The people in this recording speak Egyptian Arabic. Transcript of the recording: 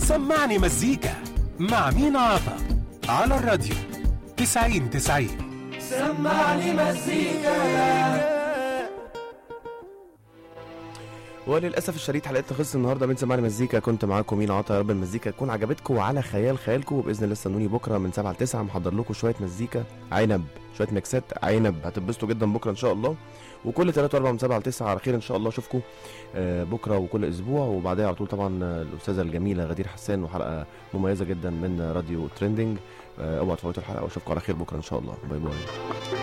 سمعني مزيكا مع مين عطا على الراديو 90 90 سمعني مزيكا وللاسف الشديد حلقتنا خلصت النهارده من سمعني مزيكا كنت معاكم مين عطا يا رب المزيكا تكون عجبتكم وعلى خيال خيالكم وباذن الله استنوني بكره من 7 ل 9 محضر لكم شويه مزيكا عنب شويه ميكسات عنب هتتبسطوا جدا بكره ان شاء الله وكل 3 و4 من 7 ل 9 على خير ان شاء الله اشوفكم آه، بكره وكل اسبوع وبعدها على طول طبعا آه، الاستاذه الجميله غدير حسان وحلقه مميزه جدا من راديو تريندنج آه، اوعوا تفوتوا الحلقه واشوفكم على خير بكره ان شاء الله باي باي